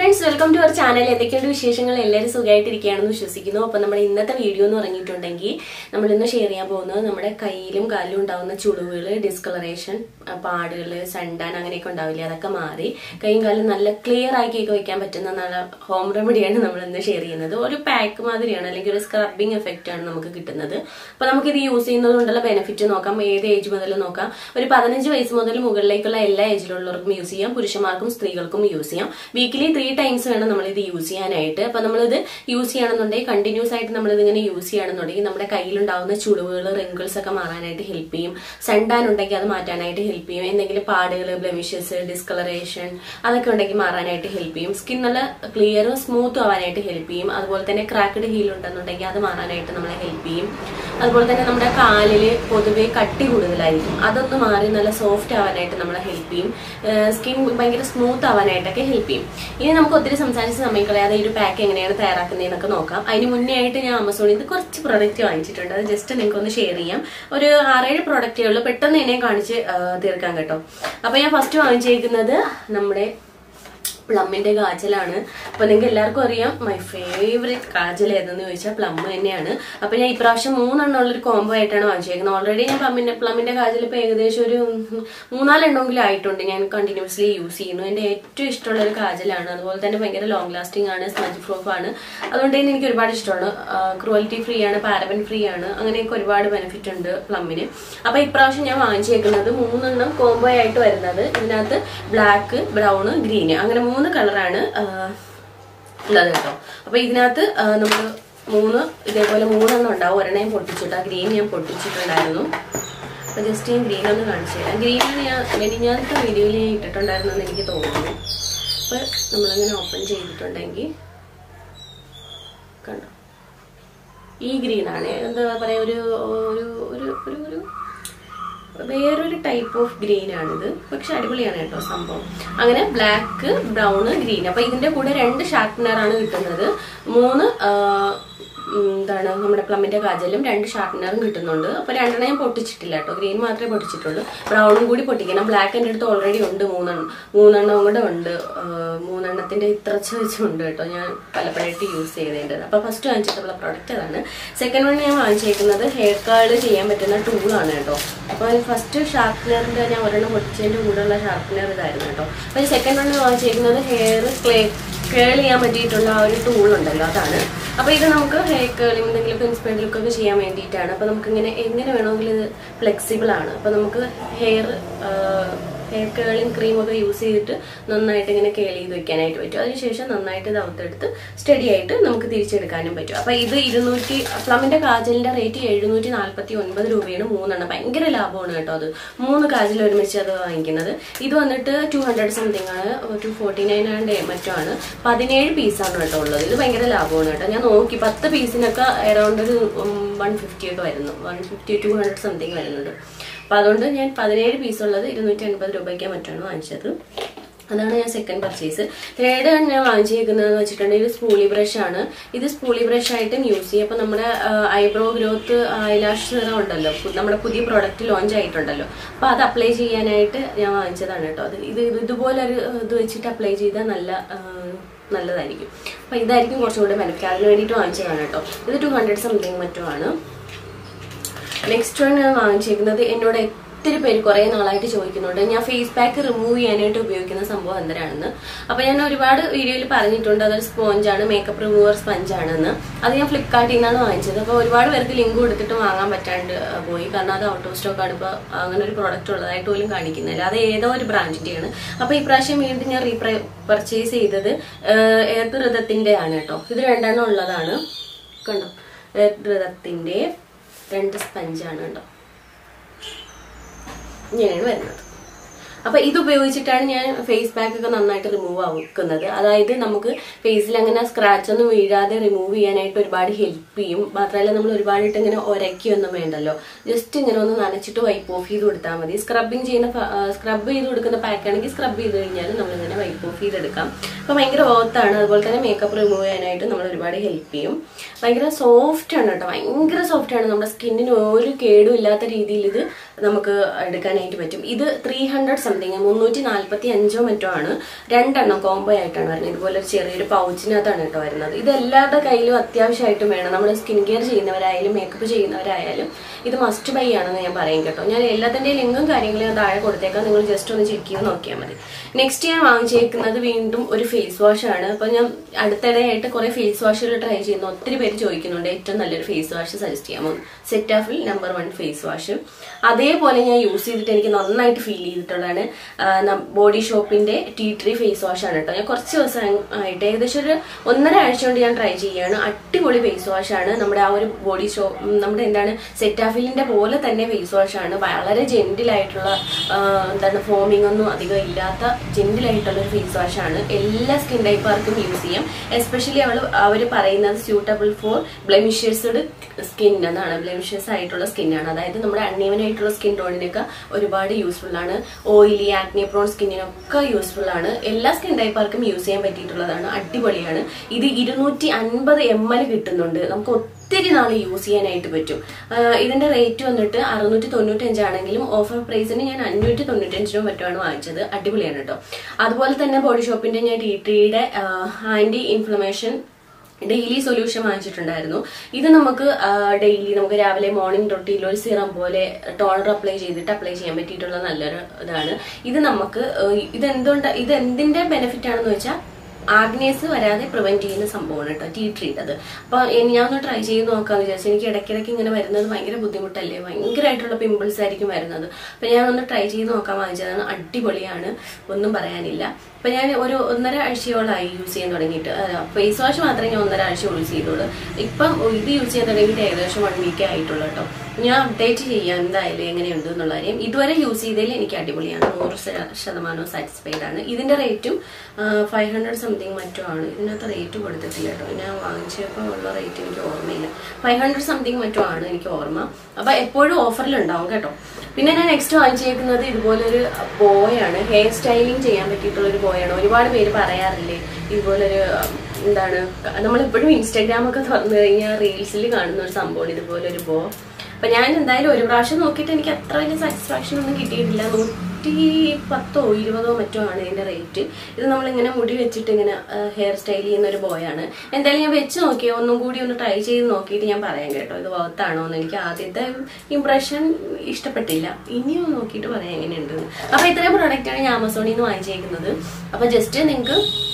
friends welcome to our channel എന്തൊക്കെയുണ്ട് വിശേഷങ്ങൾ എല്ലാവരും സുഖമായിട്ടിരിക്കുകയാണെന്ന് വിശ്വസിക്കുന്നു അപ്പോൾ നമ്മുടെ ഇന്നത്തെ വീഡിയോ എന്ന് പറഞ്ഞിട്ടുണ്ടെങ്കിൽ നമ്മൾ ഇന്ന് ഷെയർ ചെയ്യാൻ പോകുന്നത് നമ്മുടെ കയ്യിലും കാലിലും ഉണ്ടാകുന്ന ചുളിവുകൾ ഡിസ്കളറേഷൻ പാടുകൾ സണ്ടാൻ അങ്ങനെയൊക്കെ ഉണ്ടാവില്ലേ അതൊക്കെ മാറി കൈയും കാലും നല്ല ക്ലിയർ ആക്കിയൊക്കെ വെക്കാൻ പറ്റുന്ന നല്ല ഹോം റെമഡിയാണ് നമ്മൾ ഇന്ന് ഷെയർ ചെയ്യുന്നത് ഒരു പാക്ക് മാതിരിയാണ് അല്ലെങ്കിൽ ഒരു സ്ക്രബിങ് എഫക്റ്റ് ആണ് നമുക്ക് കിട്ടുന്നത് അപ്പോൾ നമുക്കിത് യൂസ് ചെയ്യുന്നത് കൊണ്ടുള്ള ബെനിഫിറ്റ് നോക്കാം ഏത് ഏജ് മുതൽ നോക്കാം ഒരു പതിനഞ്ച് വയസ്സ് മുതൽ മുകളിലേക്കുള്ള എല്ലാ ഏജിലുള്ളവർക്കും യൂസ് ചെയ്യാം പുരുഷന്മാർക്കും സ്ത്രീകൾക്കും യൂസ് ചെയ്യാം വീക്കിലി ത്രീ ടൈംസ് വേണം നമ്മൾ ഇത് യൂസ് ചെയ്യാനായിട്ട് അപ്പൊ നമ്മളിത് യൂസ് ചെയ്യണമെന്നുണ്ടെങ്കിൽ കണ്ടിന്യൂസ് ആയിട്ട് നമ്മൾ ഇതിങ്ങനെ യൂസ് ചെയ്യണമെന്നുണ്ടെങ്കിൽ നമ്മുടെ കയ്യിലുണ്ടാവുന്ന ചുളിവുകൾ റിങ്കിൾസ് ഒക്കെ മാറാനായിട്ട് ഹെൽപ്പ് ചെയ്യും സണ്ടാൻ ഉണ്ടെങ്കിൽ അത് മാറ്റാനായിട്ട് ഹെൽപ്പ് ചെയ്യും എന്തെങ്കിലും പാടുകൾ ബ്ലെമിഷസ് ഡിസ്കളറേഷൻ അതൊക്കെ ഉണ്ടെങ്കിൽ മാറാനായിട്ട് ഹെൽപ്പ് ചെയ്യും സ്കിൻ നല്ല ക്ലിയറും സ്മൂത്തും ആവാനായിട്ട് ഹെൽപ്പ് ചെയ്യും അതുപോലെ തന്നെ ക്രാക്കഡ് ഹീൽ ഉണ്ടെന്നുണ്ടെങ്കിൽ അത് മാറാനായിട്ട് നമ്മളെ ഹെൽപ്പ് ചെയ്യും അതുപോലെ തന്നെ നമ്മുടെ കാലില് പൊതുവെ കട്ടി കൂടുതലായിരിക്കും അതൊന്ന് മാറി നല്ല സോഫ്റ്റ് ആവാനായിട്ട് നമ്മളെ ഹെൽപ്പ് ചെയ്യും സ്കിൻ ഭയങ്കര സ്മൂത്ത് ആവാനായിട്ടൊക്കെ ഹെൽപ്പ് ചെയ്യും ഇനി നമുക്ക് ഒത്തിരി സംസാരിച്ച് സമയം കളയാതെ ഈ ഒരു പാക്ക് എങ്ങനെയാണ് തയ്യാറാക്കുന്നതെന്നൊക്കെ നോക്കാം അതിന് മുന്നേ ആയിട്ട് ഞാൻ ആമസോണിൽ നിന്ന് കുറച്ച് പ്രൊഡക്റ്റ് വാങ്ങിച്ചിട്ടുണ്ട് അത് ജസ്റ്റ് നിങ്ങൾക്ക് ഒന്ന് ഷെയർ ചെയ്യാം ഒരു ആറേഴ് പ്രൊഡക്റ്റേ ഉള്ളൂ പെട്ടെന്ന് എന്നെ കാണിച്ച് ആ, തീർക്കാം കേട്ടോ അപ്പൊ ഞാൻ ഫസ്റ്റ് വാങ്ങിച്ചേക്കുന്നത് നമ്മുടെ പ്ലമ്മിന്റെ കാജലാണ് അപ്പൊ നിങ്ങൾക്ക് എല്ലാവർക്കും അറിയാം മൈ ഫേവറേറ്റ് കാജൽ ഏതെന്ന് ചോദിച്ചാൽ പ്ലം തന്നെയാണ് അപ്പൊ ഞാൻ ഇപ്രാവശ്യം മൂന്നെണ്ണം ഉള്ളൊരു കോംബോ ആയിട്ടാണ് വാങ്ങിച്ചേക്കുന്നത് ഓൾറെഡി ഞാൻ പ്ലമ്മിന്റെ പ്ലമ്മിന്റെ കാജൽ ഇപ്പൊ ഏകദേശം ഒരു മൂന്നാലെണ്ണമെങ്കിലും ആയിട്ടുണ്ട് ഞാൻ കണ്ടിന്യൂസ്ലി യൂസ് ചെയ്യുന്നു എന്റെ ഏറ്റവും ഇഷ്ടമുള്ള ഒരു കാജലാണ് അതുപോലെ തന്നെ ഭയങ്കര ലോങ് ലാസ്റ്റിംഗ് ആണ് സ്മജ് പ്രൂഫ് ആണ് അതുകൊണ്ട് തന്നെ എനിക്ക് ഒരുപാട് ഇഷ്ടമാണ് ക്രുവൽറ്റി ഫ്രീ ആണ് പാരബൻ ഫ്രീ ആണ് അങ്ങനെയൊക്കെ ഒരുപാട് ബെനിഫിറ്റ് ഉണ്ട് പ്ലമ്മിന് അപ്പൊ ഇപ്രാവശ്യം ഞാൻ വാങ്ങിച്ചേക്കുന്നത് മൂന്നെണ്ണം കോംബോ ആയിട്ട് വരുന്നത് ഇതിനകത്ത് ബ്ലാക്ക് ബ്രൗൺ ഗ്രീൻ അങ്ങനെ മൂന്ന് കളറാണ് ഉള്ളത് കേട്ടോ അപ്പൊ ഇതിനകത്ത് നമ്മൾ മൂന്ന് ഇതേപോലെ മൂന്നെണ്ണം ഉണ്ടാവും ഒരെണ്ണം ഞാൻ പൊട്ടിച്ചിട്ട് ആ ഗ്രീൻ ഞാൻ പൊട്ടിച്ചിട്ടുണ്ടായിരുന്നു അപ്പൊ ജസ്റ്റ് ഞാൻ ഗ്രീൻ ഒന്ന് കാണിച്ചു തരാം ഗ്രീനാണ് ഞാൻ മെനിഞ്ഞാലത്തെ വീഡിയോയിൽ ഞാൻ ഇട്ടിട്ടുണ്ടായിരുന്നെന്ന് എനിക്ക് തോന്നുന്നു അപ്പൊ നമ്മളങ്ങനെ ഓപ്പൺ ചെയ്തിട്ടുണ്ടെങ്കിൽ കണ്ടോ ഈ ഗ്രീൻ ആണ് എന്താ പറയാ ഒരു ഒരു ഒരു ഒരു ഒരു വേറൊരു ടൈപ്പ് ഓഫ് ഗ്രീൻ ആണിത് പക്ഷെ അടിപൊളിയാണ് കേട്ടോ സംഭവം അങ്ങനെ ബ്ലാക്ക് ബ്രൗൺ ഗ്രീൻ അപ്പൊ ഇതിന്റെ കൂടെ രണ്ട് ഷാർപ്പനർ ആണ് കിട്ടുന്നത് മൂന്ന് ആ, ഉം, എന്താണ് നമ്മുടെ പ്ലമ്മിന്റെ കാജലും രണ്ട് ഷാർപ്പനറും കിട്ടുന്നുണ്ട് അപ്പൊ രണ്ടെണ്ണം ഞാൻ പൊട്ടിച്ചിട്ടില്ല കേട്ടോ ഗ്രീൻ മാത്രമേ പൊട്ടിച്ചിട്ടുള്ളൂ ബ്രൗണും കൂടി പൊട്ടിക്കണം ബ്ലാക്ക് എൻ്റെ അടുത്ത് ഓൾറെഡി ഉണ്ട് മൂന്നെണ്ണം മൂന്നെണ്ണം കൂടെ ഉണ്ട് ആ, മൂന്നെണ്ണത്തിന്റെ ഇത്രച്ച വെച്ചുണ്ട് കേട്ടോ ഞാൻ പലപ്പോഴായിട്ട് യൂസ് ചെയ്തേണ്ടത് അപ്പൊ ഫസ്റ്റ് വാങ്ങിച്ചിട്ടുള്ള പ്രോഡക്റ്റ് അതാണ് സെക്കൻഡ് വൺ ഞാൻ വാങ്ങിച്ചേക്കുന്നത് ഹെയർ കേൾ ചെയ്യാൻ പറ്റുന്ന ടൂളാണ് കേട്ടോ അപ്പൊ ഫസ്റ്റ് ഷാർപ്പനറിന്റെ ഞാൻ ഒരെണ്ണം പൊട്ടിച്ചതിന്റെ കൂടെയുള്ള ഷാർപ്പനർ ഇതായിരുന്നു കേട്ടോ അപ്പൊ സെക്കൻഡ് വൺ വാങ്ങിച്ചേക്കുന്നത് ഹെയർ ക്ലേ കേൾ ചെയ്യാൻ പറ്റിയിട്ടുള്ള ആ ഒരു ടൂൾ ഉണ്ടല്ലോ അതാണ് അപ്പൊ ഇത് നമുക്ക് ഹെയർ കേളിംഗ് എന്തെങ്കിലും ഇൻസ്പെയർഡ് ലുക്ക് ഒക്കെ ചെയ്യാൻ വേണ്ടിയിട്ടാണ് അപ്പൊ നമുക്ക് ഇങ്ങനെ എങ്ങനെ വേണമെങ്കിലും ഇത് ഫ്ലെക്സിബിൾ ആണ് അപ്പൊ നമുക്ക് ഹെയർ ഹെയർ കേളിംഗ് ക്രീം ഒക്കെ യൂസ് ചെയ്തിട്ട് നന്നായിട്ട് ഇങ്ങനെ കേൾ ചെയ്ത് വെക്കാനായിട്ട് പറ്റും അതിനുശേഷം നന്നായിട്ട് ഇത് അവത്തെടുത്ത് സ്റ്റഡി ആയിട്ട് നമുക്ക് തിരിച്ചെടുക്കാനും പറ്റും അപ്പൊ ഇത് ഇരുന്നൂറ്റി പ്ലമിന്റെ കാജലിന്റെ റേറ്റ് എഴുന്നൂറ്റി നാല്പത്തി ഒൻപത് രൂപയാണ് മൂന്നെണ്ണം ഭയങ്കര ലാഭമാണ് കേട്ടോ അത് മൂന്ന് കാജൽ ഒരുമിച്ച് അത് വാങ്ങിക്കുന്നത് ഇത് വന്നിട്ട് ടു ഹൺഡ്രഡ് സംതിങ് ആണ് ടു ഫോർട്ടി നയൻ ആൻഡ് മറ്റോ ആണ് പതിനേഴ് പീസാണ് കേട്ടോ ഉള്ളത് ഇത് ഭയങ്കര ലാഭമാണ് കേട്ടോ ഞാൻ നോക്കി പത്ത് പീസിനൊക്കെ അറൗണ്ട് ഒരു വൺ ഫിഫ്റ്റി ഒക്കെ വരുന്നു one fifty two hundred something വരുന്നുണ്ട് അപ്പൊ അതുകൊണ്ട് ഞാൻ പതിനേഴ് പീസ് ഉള്ളത് ഇരുന്നൂറ്റി എൺപത് രൂപയ്ക്ക് മറ്റാണ് വാങ്ങിച്ചത് അതാണ് ഞാൻ സെക്കൻഡ് പർച്ചേസ് തേർഡ് ഞാൻ വാങ്ങിച്ചിരിക്കുന്നതെന്ന് വെച്ചിട്ടുണ്ടെങ്കിൽ ഇത് സ്പൂളി ബ്രഷ് ആണ് ഇത് സ്പൂളി ബ്രഷ് ആയിട്ടും യൂസ് ചെയ്യും അപ്പൊ നമ്മുടെ ഐബ്രോ ഗ്രോത്ത് ഐലാഷ് സിറം ഉണ്ടല്ലോ പു- നമ്മുടെ പുതിയ പ്രോഡക്റ്റ് ലോഞ്ച് ആയിട്ടുണ്ടല്ലോ അപ്പൊ അത് അപ്ലൈ ചെയ്യാനായിട്ട് ഞാൻ വാങ്ങിച്ചതാണ് കേട്ടോ അത് ഇത് ഇത് ഇതുപോലെ ഒരു ഇത് വെച്ചിട്ട് അപ്ലൈ ചെയ്താൽ നല്ല ആ, നല്ലതായിരിക്കും അപ്പൊ ഇതായിരിക്കും കുറച്ചുകൂടെ ബെനിഫിറ്റ് അതിന് വേണ്ടിയിട്ട് വാങ്ങിച്ചതാണ് കേട്ടോ ഇത് ടു ഹൺഡ്രഡ് സംതിങ് മറ്റോ ആണ് നെക്സ്റ്റ് വൺ ഞാൻ വാങ്ങിച്ചേക്കുന്നത് എന്നോട് ഒത്തിരി പേര് കുറെ നാളായിട്ട് ചോദിക്കുന്നുണ്ട് ഞാൻ ഫേസ് പാക്ക് റിമൂവ് ചെയ്യാനായിട്ട് ഉപയോഗിക്കുന്ന സംഭവം എന്തിനാണെന്ന് അപ്പൊ ഞാൻ ഒരുപാട് വീഡിയോയിൽ പറഞ്ഞിട്ടുണ്ട് അതൊരു സ്പോഞ്ചാണ് മേക്കപ്പ് റിമൂവർ സ്പഞ്ച് ആണെന്ന് അത് ഞാൻ ഫ്ലിപ്കാർട്ടിൽ നിന്നാണ് വാങ്ങിച്ചത് അപ്പോൾ ഒരുപാട് പേർക്ക് ലിങ്ക് കൊടുത്തിട്ട് വാങ്ങാൻ പറ്റാണ്ട് ആ, പോയി കാരണം അത് ഔട്ട് ഓഫ് സ്റ്റോക്ക് ആണ് ഇപ്പോൾ അങ്ങനെ ഒരു പ്രോഡക്റ്റ് ഉള്ളതായിട്ട് പോലും കാണിക്കുന്നില്ല അത് ഏതോ ഒരു ബ്രാൻഡിന്റെയാണ് അപ്പൊ ഇപ്രാവശ്യം വീണ്ടും ഞാൻ റീപ്ര പർച്ചേസ് ചെയ്തത് ഏത് ഋതത്തിന്റെ ആണ് കേട്ടോ ഇത് രണ്ടെണ്ണം ഉള്ളതാണ് കണ്ടോ ഏത് ഋതത്തിന്റെ രണ്ട് സ്പഞ്ചാണ് കേട്ടോ ഇങ്ങനെയാണ് വരുന്നത് അപ്പൊ ഇത് ഉപയോഗിച്ചിട്ടാണ് ഞാൻ ഫേസ് പാക്ക് ഒക്കെ നന്നായിട്ട് റിമൂവ് ആക്കുന്നത് അതായത് നമുക്ക് ഫേസിൽ അങ്ങനെ സ്ക്രാച്ച് ഒന്നും വീഴാതെ റിമൂവ് ചെയ്യാനായിട്ട് ഒരുപാട് ഹെൽപ്പ് ചെയ്യും മാത്രമല്ല നമ്മൾ ഒരുപാടിട്ട് ഇങ്ങനെ ഒരക്കൊന്നും വേണ്ടല്ലോ ജസ്റ്റ് ഇങ്ങനെ ഒന്ന് നനച്ചിട്ട് വൈപ്പ് ഓഫ് ചെയ്ത് കൊടുത്താൽ മതി സ്ക്രബിങ് ചെയ്യുന്ന സ്ക്രബ് ചെയ്ത് കൊടുക്കുന്ന പാക്ക് ആണെങ്കിൽ സ്ക്രബ് ചെയ്ത് കഴിഞ്ഞാൽ നമ്മളിങ്ങനെ വൈപ്പ് ഓഫ് ചെയ്തെടുക്കാം അപ്പൊ ഭയങ്കര വർത്താണ് അതുപോലെ തന്നെ മേക്കപ്പ് റിമൂവ് ചെയ്യാനായിട്ട് നമ്മൾ ഒരുപാട് ഹെൽപ്പ് ചെയ്യും ഭയങ്കര സോഫ്റ്റ് ആണ് കേട്ടോ ഭയങ്കര സോഫ്റ്റ് ആണ് നമ്മുടെ സ്കിന്നിന് ഒരു കേടും ഇല്ലാത്ത രീതിയിൽ ഇത് നമുക്ക് എടുക്കാനായിട്ട് പറ്റും ഇത് ത്രീ ഹൺഡ്രഡ് സംതിങ് മുന്നൂറ്റി നാല്പത്തി അഞ്ചോ മറ്റോ ആണ് രണ്ടെണ്ണം കോംബോ ആയിട്ടാണ് വരുന്നത് ഇതുപോലെ ഒരു ചെറിയൊരു പൗച്ചിനകത്താണ് കേട്ടോ വരുന്നത് ഇത് എല്ലാവരുടെ കയ്യിലും അത്യാവശ്യമായിട്ടും വേണം നമ്മൾ സ്കിൻ കെയർ ചെയ്യുന്നവരായാലും മേക്കപ്പ് ചെയ്യുന്നവരായാലും ഇത് മസ്റ്റ് ബൈ ആണെന്ന് ഞാൻ പറയും കേട്ടോ ഞാൻ എല്ലാത്തിൻ്റെ ലിങ്കും കാര്യങ്ങളും ഞാൻ താഴെ കൊടുത്തേക്കാം നിങ്ങൾ ജസ്റ്റ് ഒന്ന് ചെക്ക് ചെയ്ത് നോക്കിയാൽ മതി നെക്സ്റ്റ് ഞാൻ വാങ്ങിച്ചേക്കുന്നത് വീണ്ടും ഒരു ഫേസ് വാഷ് ആണ് അപ്പോൾ ഞാൻ അടുത്തിടെയായിട്ട് കുറേ ഫേസ് വാഷുകൾ ട്രൈ ചെയ്യുന്നു ഒത്തിരി പേര് ചോദിക്കുന്നുണ്ട് ഏറ്റവും നല്ലൊരു ഫേസ് വാഷ് സജസ്റ്റ് ചെയ്യാമോ Cetaphil number one face wash അതേപോലെ ഞാൻ യൂസ് ചെയ്തിട്ട് എനിക്ക് നന്നായിട്ട് ഫീൽ ചെയ്തിട്ടുള്ളതാണ് ബോഡി ഷോപ്പിന്റെ ടീ ട്രീ ഫേസ് വാഷ് ആണ് കേട്ടോ ഞാൻ കുറച്ച് ദിവസം ആയിട്ട് ഏകദേശം ഒരു ഒന്നര ആഴ്ച കൊണ്ട് ഞാൻ ട്രൈ ചെയ്യുകയാണ് അടിപൊളി ഫേസ് വാഷ് ആണ് നമ്മുടെ ആ ഒരു ബോഡി ഷോ നമ്മുടെ എന്താണ് സെറ്റാഫിലിന്റെ പോലെ തന്നെ ഫേസ് വാഷ് ആണ് വളരെ ജെന്റിൽ ആയിട്ടുള്ള ആ, എന്താണ് ഫോമിംഗ് ഒന്നും അധികം ഇല്ലാത്ത ജെന്റിൽ ആയിട്ടുള്ള ഒരു ഫേസ് വാഷ് ആണ് എല്ലാ സ്കിൻ ടൈപ്പുകാർക്കും യൂസ് ചെയ്യാം എസ്പെഷ്യലി അവൾ അവർ പറയുന്നത് സ്യൂട്ടബിൾ ഫോർ ബ്ലെമിഷ്യസ്ഡ് സ്കിൻ എന്നാണ് ബ്ലെമിഷ്യസ് ആയിട്ടുള്ള സ്കിന്നാണ് അതായത് നമ്മുടെ അൺഈവൻ ആയിട്ടുള്ള സ്കിൻ ടോണിനൊക്കെ ഒരുപാട് യൂസ്ഫുൾ ആണ് ഓയിലി ആക്നെ പ്രോൺ സ്കിന്നിനൊക്കെ യൂസ്ഫുൾ ആണ് എല്ലാ സ്കിൻ ടൈപ്പുകാർക്കും യൂസ് ചെയ്യാൻ പറ്റിയിട്ടുള്ളതാണ് അടിപൊളിയാണ് ഇത് ഇരുന്നൂറ്റി അൻപത് എം എൽ കിട്ടുന്നുണ്ട് നമുക്ക് ഒത്തിരി നാൾ യൂസ് ചെയ്യാനായിട്ട് പറ്റും ആഹ് ഇതിന്റെ റേറ്റ് വന്നിട്ട് അറുന്നൂറ്റി തൊണ്ണൂറ്റഞ്ചാണെങ്കിലും ഓഫർ പ്രൈസിന് ഞാൻ അഞ്ഞൂറ്റി തൊണ്ണൂറ്റഞ്ചിനോ മറ്റുമാണ് വാങ്ങിച്ചത് അടിപൊളിയാണ് കേട്ടോ അതുപോലെ തന്നെ ബോഡി ഷോപ്പിന്റെ ഞാൻ ഡി ടിയുടെ ആന്റി ഇൻഫ്ലമേഷൻ ഡെയിലി സൊല്യൂഷൻ വാങ്ങിച്ചിട്ടുണ്ടായിരുന്നു ഇത് നമുക്ക് ഡെയിലി നമുക്ക് രാവിലെ മോർണിംഗ് റൊട്ടീനിൽ ഒരു സിറം പോലെ ടോണർ അപ്ലൈ ചെയ്തിട്ട് അപ്ലൈ ചെയ്യാൻ പറ്റിയിട്ടുള്ള നല്ലൊരു ഇതാണ് ഇത് നമുക്ക് ആഹ് ഇത് എന്തുകൊണ്ട് ഇത് എന്തിന്റെ ബെനിഫിറ്റ് ആണെന്ന് വെച്ചാൽ ആഗ്നേസ് വരാതെ പ്രിവെന്റ് ചെയ്യുന്ന സംഭവമാണ് കേട്ടോ ടീ ട്രീറ്റ് അത് അപ്പൊ എനി- ഞാൻ ഒന്ന് ട്രൈ ചെയ്ത് നോക്കാന്ന് വിചാരിച്ചു എനിക്ക് ഇടയ്ക്കിടയ്ക്ക് ഇങ്ങനെ വരുന്നത് ഭയങ്കര ബുദ്ധിമുട്ടല്ലേ ഭയങ്കരമായിട്ടുള്ള പിമ്പിൾസ് ആയിരിക്കും വരുന്നത് അപ്പൊ ഞാൻ ഒന്ന് ട്രൈ ചെയ്ത് നോക്കാൻ വാങ്ങിച്ചതാണ് അടിപൊളിയാണ് ഒന്നും പറയാനില്ല അപ്പൊ ഞാൻ ഒരു ഒന്നര ആഴ്ചയോളായി യൂസ് ചെയ്യാൻ തുടങ്ങിയിട്ട് ഫേസ് വാഷ് മാത്രമേ ഞാൻ ഒന്നര ആഴ്ച യൂസ് ചെയ്തുള്ളൂ ഇപ്പം ഇത് യൂസ് ചെയ്യാൻ തുടങ്ങിയിട്ട് ഏകദേശം വൺ വീക്കേ ആയിട്ടുള്ളൂ കേട്ടോ ഞാൻ അപ്ഡേറ്റ് ചെയ്യാം എന്തായാലും എങ്ങനെയുണ്ട് എന്നുള്ള കാര്യം ഇതുവരെ യൂസ് ചെയ്തതിൽ എനിക്ക് അടിപൊളിയാണ് നൂറ് ശത- ശതമാനവും സാറ്റിസ്ഫൈഡ് ആണ് ഇതിന്റെ റേറ്റും ഫൈവ് ഹൺഡ്രഡ് സംതിങ് മറ്റോ ആണ് ഇതിനകത്ത് റേറ്റ് കൊടുത്തിട്ടില്ല കേട്ടോ ഞാൻ വാങ്ങിച്ചപ്പോൾ ഉള്ള റേറ്റ് എനിക്ക് ഓർമ്മയില്ല ഫൈവ് ഹൺഡ്രഡ് സംതിങ് മറ്റോ ആണ് എനിക്ക് ഓർമ്മ അപ്പൊ എപ്പോഴും ഓഫറിൽ ഉണ്ടാവും കേട്ടോ പിന്നെ ഞാൻ നെക്സ്റ്റ് വാങ്ങിച്ചേക്കുന്നത് ഇതുപോലൊരു ബോയാണ് ഹെയർ സ്റ്റൈലിംഗ് ചെയ്യാൻ പറ്റിയിട്ടുള്ള ഒരു ബോയാണ് ഒരുപാട് പേര് പറയാറില്ലേ ഇതുപോലൊരു ഉം, എന്താണ് നമ്മളെപ്പോഴും ഇൻസ്റ്റാഗ്രാം ഒക്കെ തുറന്നു കഴിഞ്ഞാൽ റീൽസിൽ കാണുന്ന ഒരു സംഭവമാണ് ഇതുപോലൊരു ബോ അപ്പൊ ഞാൻ എന്തായാലും ഒരു പ്രാവശ്യം നോക്കിയിട്ട് എനിക്ക് അത്ര വലിയ സാറ്റിസ്ഫാക്ഷൻ ഒന്നും കിട്ടിയിട്ടില്ല നൂറ്റി പത്തോ ഇരുപതോ മറ്റോ ആണ് ഇതിന്റെ റേറ്റ് ഇത് നമ്മളിങ്ങനെ മുടി വെച്ചിട്ട് ഇങ്ങനെ ഹെയർ സ്റ്റൈൽ ചെയ്യുന്ന ഒരു ബോയാണ് എന്തായാലും ഞാൻ വെച്ച് നോക്കിയോ ഒന്നും കൂടി ഒന്ന് ട്രൈ ചെയ്ത് നോക്കിയിട്ട് ഞാൻ പറയാം കേട്ടോ ഇത് വർത്താണോ എന്ന് എനിക്ക് ആദ്യത്തെ ഇംപ്രഷൻ ഇഷ്ടപ്പെട്ടില്ല ഇനിയും നോക്കിയിട്ട് പറയാം എങ്ങനെയുണ്ട് അപ്പൊ ഇത്രയും പ്രൊഡക്റ്റാണ് ഞാൻ ആമസോണിൽ നിന്ന് വാങ്ങിച്ചേക്കുന്നത് അപ്പൊ ജസ്റ്റ് നിങ്ങൾക്ക്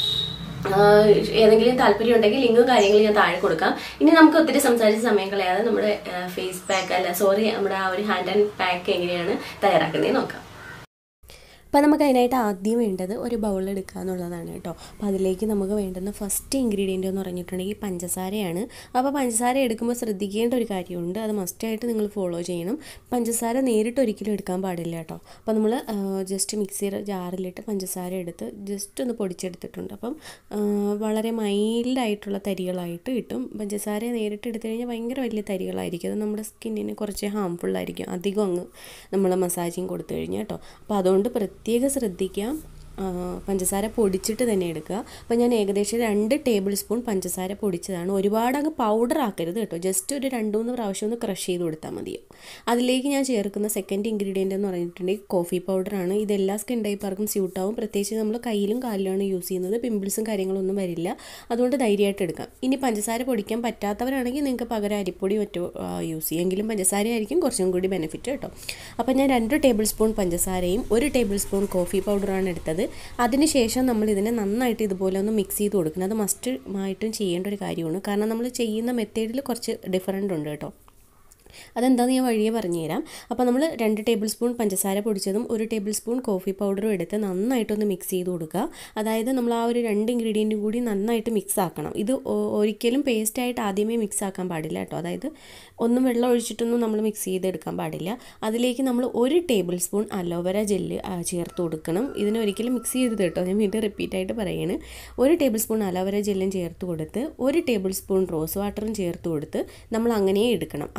ആഹ് ഏതെങ്കിലും താല്പര്യം ഉണ്ടെങ്കിൽ ലിങ്കും കാര്യങ്ങളും ഞാൻ താഴെ കൊടുക്കാം ഇനി നമുക്ക് ഒത്തിരി സംസാരിച്ച സമയം കളയാതെ നമ്മുടെ ഫേസ് പാക്ക് അല്ല സോറി നമ്മുടെ ആ ഒരു ഹാൻഡ് ആൻഡ് പാക്ക് എങ്ങനെയാണ് തയ്യാറാക്കുന്നത് നോക്കാം അപ്പോൾ നമുക്ക് അതിനായിട്ട് ആദ്യം വേണ്ടത് ഒരു ബൗൾ എടുക്കുക എന്നുള്ളതാണ് കേട്ടോ അപ്പോൾ അതിലേക്ക് നമുക്ക് വേണ്ടുന്ന ഫസ്റ്റ് ഇൻഗ്രീഡിയൻ്റ് എന്ന് പറഞ്ഞിട്ടുണ്ടെങ്കിൽ പഞ്ചസാരയാണ് അപ്പോൾ പഞ്ചസാര എടുക്കുമ്പോൾ ശ്രദ്ധിക്കേണ്ട ഒരു കാര്യമുണ്ട് അത് മസ്റ്റായിട്ട് നിങ്ങൾ ഫോളോ ചെയ്യണം പഞ്ചസാര നേരിട്ട് ഒരിക്കലും എടുക്കാൻ പാടില്ല കേട്ടോ അപ്പോൾ നമ്മൾ ജസ്റ്റ് മിക്സിയുടെ ജാറിലിട്ട് പഞ്ചസാര എടുത്ത് ജസ്റ്റ് ഒന്ന് പൊടിച്ചെടുത്തിട്ടുണ്ട് അപ്പം ആ, വളരെ മൈൽഡായിട്ടുള്ള തരികളായിട്ട് കിട്ടും പഞ്ചസാര നേരിട്ട് എടുത്തു കഴിഞ്ഞാൽ ഭയങ്കര വലിയ തരികളായിരിക്കും അത് നമ്മുടെ സ്കിന്നിന് കുറച്ച് ഹാംഫുൾ ആയിരിക്കും അധികം അങ്ങ് നമ്മൾ മസാജിങ് കൊടുത്തു കഴിഞ്ഞാൽ കേട്ടോ അപ്പോൾ അതുകൊണ്ട് പ്രത്യേകം ശ്രദ്ധിക്കാം ആ, പഞ്ചസാര പൊടിച്ചിട്ട് തന്നെ എടുക്കുക അപ്പോൾ ഞാൻ ഏകദേശം രണ്ട് ടേബിൾ സ്പൂൺ പഞ്ചസാര പൊടിച്ചതാണ് ഒരുപാട് അങ്ങ് പൗഡർ ആക്കരുത് കേട്ടോ ജസ്റ്റ് ഒരു രണ്ട് മൂന്ന് പ്രാവശ്യം ഒന്ന് ക്രഷ് ചെയ്ത് കൊടുത്താൽ മതിയോ അതിലേക്ക് ഞാൻ ചേർക്കുന്ന സെക്കൻഡ് ഇൻഗ്രീഡിയൻ്റ് എന്ന് പറഞ്ഞിട്ടുണ്ടെങ്കിൽ കോഫി പൗഡറാണ് ഇത് എല്ലാ സ്കിൻ ടൈപ്പർക്കും സ്യൂട്ടാവും പ്രത്യേകിച്ച് നമ്മൾ കയ്യിലും കാലിലുമാണ് യൂസ് ചെയ്യുന്നത് പിമ്പിൾസും കാര്യങ്ങളൊന്നും വരില്ല അതുകൊണ്ട് ധൈര്യമായിട്ട് എടുക്കാം ഇനി പഞ്ചസാര പൊടിക്കാൻ പറ്റാത്തവരാണെങ്കിൽ നിങ്ങൾക്ക് പകരം അരിപ്പൊടി മറ്റോ യൂസ് ചെയ്യാം എങ്കിലും പഞ്ചസാര ആയിരിക്കും കുറച്ചും കൂടി ബെനിഫിറ്റ് കേട്ടോ അപ്പോൾ ഞാൻ രണ്ട് ടേബിൾ സ്പൂൺ പഞ്ചസാരയും ഒരു ടേബിൾ സ്പൂൺ കോഫി പൗഡറാണ് എടുത്തത് അതിനുശേഷം നമ്മൾ ഇതിനെ നന്നായിട്ട് ഇതുപോലെ ഒന്ന് മിക്സ് ചെയ്ത് കൊടുക്കണം അത് മസ്റ്റ് ആയിട്ടും ചെയ്യേണ്ട ഒരു കാര്യമാണ് കാരണം നമ്മൾ ചെയ്യുന്ന മെത്തേഡിൽ കുറച്ച് ഡിഫറൻ്റ് ഉണ്ട് കേട്ടോ അതെന്താണെന്ന് ഞാൻ വഴിയെ പറഞ്ഞുതരാം അപ്പോൾ നമ്മൾ രണ്ട് ടേബിൾ സ്പൂൺ പഞ്ചസാര പൊടിച്ചതും ഒരു ടേബിൾ സ്പൂൺ കോഫി പൗഡറും എടുത്ത് നന്നായിട്ടൊന്ന് മിക്സ് ചെയ്ത് കൊടുക്കുക അതായത് നമ്മൾ ആ ഒരു രണ്ട് ഇൻഗ്രീഡിയൻറ്റും കൂടി നന്നായിട്ട് മിക്സ് ആക്കണം ഇത് ഒ- ഒരിക്കലും പേസ്റ്റായിട്ട് ആദ്യമേ മിക്സ് ആക്കാൻ പാടില്ല കേട്ടോ അതായത് ഒന്നും വെള്ളം ഒഴിച്ചിട്ടൊന്നും നമ്മൾ മിക്സ് ചെയ്തെടുക്കാൻ പാടില്ല അതിലേക്ക് നമ്മൾ ഒരു ടേബിൾ സ്പൂൺ അലോവേര ജെല്ല് ചേർത്ത് കൊടുക്കണം ഇതിനെ ഒരിക്കലും മിക്സ് ചെയ്തത് കേട്ടോ ഞാൻ വീണ്ടും റിപ്പീറ്റ് ആയിട്ട് പറയാണ് ഒരു ടേബിൾ സ്പൂൺ അലോവേര ജെല്ലും ചേർത്ത് കൊടുത്ത് ഒരു ടേബിൾ സ്പൂൺ റോസ് വാട്ടറും ചേർത്ത് കൊടുത്ത് നമ്മൾ അങ്ങനെ എടുക്കണം അതിനുശേഷം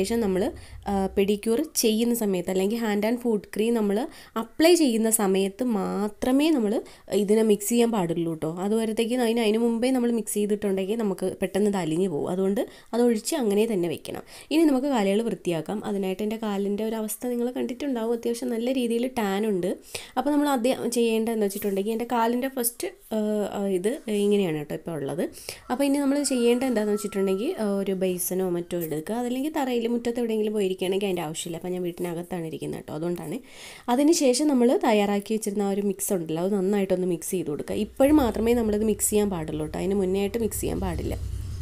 ശേഷം നമ്മൾ പെഡിക്യൂർ ചെയ്യുന്ന സമയത്ത് അല്ലെങ്കിൽ ഹാൻഡ് ആൻഡ് ഫുഡ് ക്രീം നമ്മൾ അപ്ലൈ ചെയ്യുന്ന സമയത്ത് മാത്രമേ നമ്മൾ ഇതിനെ മിക്സ് ചെയ്യാൻ പാടുള്ളൂ കേട്ടോ അതുവരത്തേക്ക് അതിന് അതിന് മുമ്പേ നമ്മൾ മിക്സ് ചെയ്തിട്ടുണ്ടെങ്കിൽ നമുക്ക് പെട്ടെന്ന് ഇത് അലിഞ്ഞു പോകും അതുകൊണ്ട് അതൊഴിച്ച് അങ്ങനെ തന്നെ വെക്കണം ഇനി നമുക്ക് കാലുകൾ വൃത്തിയാക്കാം അതിനായിട്ട് എൻ്റെ കാലിൻ്റെ ഒരു അവസ്ഥ നിങ്ങൾ കണ്ടിട്ടുണ്ടാവും അത്യാവശ്യം നല്ല രീതിയിൽ ടാൻ ഉണ്ട് അപ്പോൾ നമ്മൾ ആദ്യം ചെയ്യേണ്ടതെന്ന് വെച്ചിട്ടുണ്ടെങ്കിൽ എൻ്റെ കാലിൻ്റെ ഫസ്റ്റ് ഇത് ഇങ്ങനെയാണ് കേട്ടോ ഇപ്പോൾ ഉള്ളത് അപ്പോൾ ഇനി നമ്മൾ ചെയ്യേണ്ടത് എന്താണെന്ന് വെച്ചിട്ടുണ്ടെങ്കിൽ ആ, ഒരു ബേസനോ മറ്റോ എടുക്കുക അതല്ലെങ്കിൽ തറയിൽ മുറ്റത്ത് എവിടെയെങ്കിലും പോയിരിക്കുകയാണെങ്കിൽ അതിൻ്റെ ആവശ്യമില്ല അപ്പോൾ ഞാൻ വീട്ടിനകത്താണ് ഇരിക്കുന്നത് കേട്ടോ അതുകൊണ്ടാണ് അതിന് ശേഷം നമ്മൾ തയ്യാറാക്കി വെച്ചിരുന്ന ആ ഒരു മിക്സ് ഉണ്ടല്ലോ അത് നന്നായിട്ടൊന്ന് മിക്സ് ചെയ്ത് കൊടുക്കുക ഇപ്പോഴും മാത്രമേ നമ്മളിത് മിക്സ് ചെയ്യാൻ പാടുള്ളൂ കേട്ടോ അതിന് മുന്നേ ആയിട്ട് മിക്സ് ചെയ്യാൻ പാടില്ല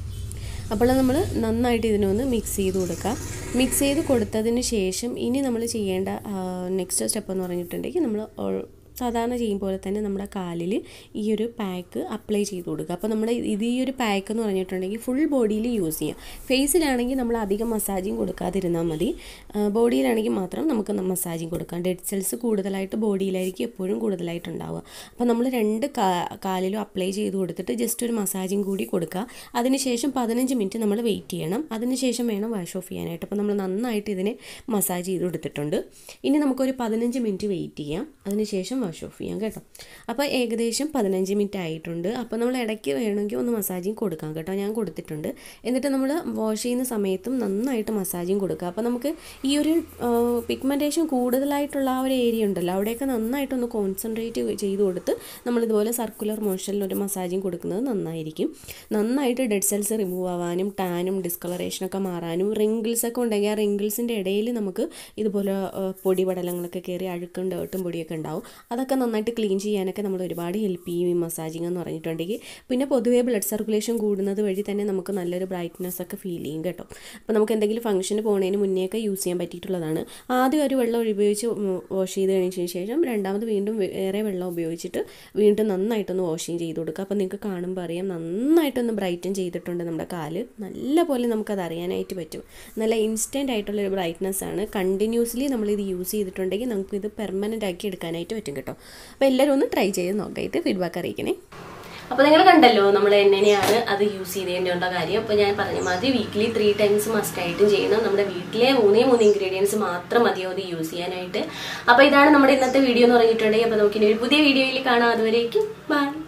അപ്പോൾ നമ്മൾ നന്നായിട്ട് ഇതിനൊന്ന് മിക്സ് ചെയ്ത് കൊടുക്കുക മിക്സ് ചെയ്ത് കൊടുത്തതിന് ശേഷം ഇനി നമ്മൾ ചെയ്യേണ്ട നെക്സ്റ്റ് സ്റ്റെപ്പ് എന്ന് പറഞ്ഞിട്ടുണ്ടെങ്കിൽ നമ്മൾ സാധാരണ ചെയ്യും പോലെ തന്നെ നമ്മുടെ കാലിൽ ഈ ഒരു പാക്ക് അപ്ലൈ ചെയ്ത് കൊടുക്കുക അപ്പോൾ നമ്മുടെ ഇത് ഈ ഒരു പാക്ക് എന്ന് പറഞ്ഞിട്ടുണ്ടെങ്കിൽ ഫുൾ ബോഡിയിൽ യൂസ് ചെയ്യാം ഫേസിലാണെങ്കിൽ നമ്മൾ അധികം മസാജിങ് കൊടുക്കാതിരുന്നാൽ മതി ബോഡിയിലാണെങ്കിൽ മാത്രം നമുക്ക് മസാജിങ് കൊടുക്കാം ഡെഡ് സെൽസ് കൂടുതലായിട്ട് ബോഡിയിലായിരിക്കും എപ്പോഴും കൂടുതലായിട്ടുണ്ടാവുക അപ്പോൾ നമ്മൾ രണ്ട് കാ- കാലിലും അപ്ലൈ ചെയ്ത് കൊടുത്തിട്ട് ജസ്റ്റ് ഒരു മസാജിങ് കൂടി കൊടുക്കുക അതിനുശേഷം പതിനഞ്ച് മിനിറ്റ് നമ്മൾ വെയിറ്റ് ചെയ്യണം അതിനുശേഷം വേണം വാഷ് ഓഫ് ചെയ്യാനായിട്ട് അപ്പോൾ നമ്മൾ നന്നായിട്ട് ഇതിനെ മസാജ് ചെയ്ത് കൊടുത്തിട്ടുണ്ട് ഇനി നമുക്കൊരു പതിനഞ്ച് മിനിറ്റ് വെയിറ്റ് ചെയ്യാം അതിനുശേഷം വാഷ് ഓഫ് ചെയ്യാം കേട്ടോ അപ്പോൾ ഏകദേശം പതിനഞ്ച് മിനിറ്റ് ആയിട്ടുണ്ട് അപ്പോൾ നമ്മൾ ഇടയ്ക്ക് വേണമെങ്കിൽ ഒന്ന് മസാജിങ് കൊടുക്കാം കേട്ടോ ഞാൻ കൊടുത്തിട്ടുണ്ട് എന്നിട്ട് നമ്മൾ വാഷ് ചെയ്യുന്ന സമയത്തും നന്നായിട്ട് മസാജിങ് കൊടുക്കുക അപ്പോൾ നമുക്ക് ഈ ഒരു പിഗ്മെൻറ്റേഷൻ കൂടുതലായിട്ടുള്ള ആ ഒരു ഏരിയ ഉണ്ടല്ലോ അവിടെയൊക്കെ നന്നായിട്ടൊന്ന് കോൺസെൻട്രേറ്റ് ചെയ്ത് കൊടുത്ത് നമ്മളിതുപോലെ സർക്കുലർ മോഷനിൽ ഒരു മസാജിങ് കൊടുക്കുന്നത് നന്നായിരിക്കും നന്നായിട്ട് ഡെഡ് സെൽസ് റിമൂവ് ആവാനും ടാനും ഡിസ്കളറേഷനൊക്കെ മാറാനും റിങ്കിൾസ് ഒക്കെ ഉണ്ടെങ്കിൽ ആ റിങ്കിൾസിൻ്റെ ഇടയിൽ നമുക്ക് ഇതുപോലെ ആ, പൊടി പടലങ്ങളൊക്കെ കയറി അഴുക്കും ഡേർട്ടും പൊടിയൊക്കെ ഉണ്ടാവും അതൊക്കെ നന്നായിട്ട് ക്ലീൻ ചെയ്യാനൊക്കെ നമ്മൾ ഒരുപാട് ഹെൽപ്പ് ചെയ്യും ഈ മസാജിങ് എന്ന് പറഞ്ഞിട്ടുണ്ടെങ്കിൽ പിന്നെ പൊതുവേ ബ്ലഡ് സർക്കുലേഷൻ കൂടുന്നത് വഴി തന്നെ നമുക്ക് നല്ലൊരു ബ്രൈറ്റ്നെസ് ഒക്കെ ഫീൽ ചെയ്യും കേട്ടോ അപ്പോൾ നമുക്ക് എന്തെങ്കിലും ഫംഗ്ഷന് പോകുന്നതിന് മുന്നേ ഒക്കെ യൂസ് ചെയ്യാൻ പറ്റിയിട്ടുള്ളതാണ് ആദ്യം ഒരു വെള്ളം ഉപയോഗിച്ച് വാഷ് ചെയ്ത് കഴിഞ്ഞതിന് ശേഷം രണ്ടാമത് വീണ്ടും വേറെ വെള്ളം ഉപയോഗിച്ചിട്ട് വീണ്ടും നന്നായിട്ടൊന്ന് വാഷിങ് ചെയ്ത് കൊടുക്കുക അപ്പോൾ നിങ്ങൾക്ക് കാണുമ്പോൾ അറിയാം നന്നായിട്ടൊന്ന് ബ്രൈറ്റൻ ചെയ്തിട്ടുണ്ട് നമ്മുടെ കാല് നല്ല പോലെ നമുക്കത് അറിയാനായിട്ട് പറ്റും നല്ല ഇൻസ്റ്റൻ്റ് ആയിട്ടുള്ളൊരു ബ്രൈറ്റ്നസ് ആണ് കണ്ടിന്യൂസ്ലി നമ്മളിത് യൂസ് ചെയ്തിട്ടുണ്ടെങ്കിൽ നമുക്കിത് പെർമനൻ്റ് ആക്കി എടുക്കാനായിട്ട് പറ്റും കേട്ടോ അപ്പോൾ എല്ലാവരും ഒന്ന് ട്രൈ ചെയ്ത് നോക്കിയിട്ട് ഫീഡ്ബാക്ക് അറിയിക്കണേ അപ്പൊ നിങ്ങൾ കണ്ടല്ലോ നമ്മൾ എങ്ങനെയാണ് അത് യൂസ് ചെയ്തേണ്ട കാര്യം അപ്പൊ ഞാൻ പറഞ്ഞ മാതിരി വീക്ക്ലി ത്രീ ടൈംസ് മസ്റ്റ് ആയിട്ടും ചെയ്യണം നമ്മുടെ വീട്ടിലെ മൂന്നേ മൂന്ന് ഇൻഗ്രീഡിയൻസ് മാത്രം മതിയോ അത് യൂസ് ചെയ്യാനായിട്ട് അപ്പൊ ഇതാണ് നമ്മുടെ ഇന്നത്തെ വീഡിയോ എന്ന് പറഞ്ഞിട്ടുണ്ടെങ്കിൽ അപ്പൊ നമുക്ക് ഇനി ഒരു പുതിയ വീഡിയോയിൽ കാണാം അതുവരേക്കും ബൈ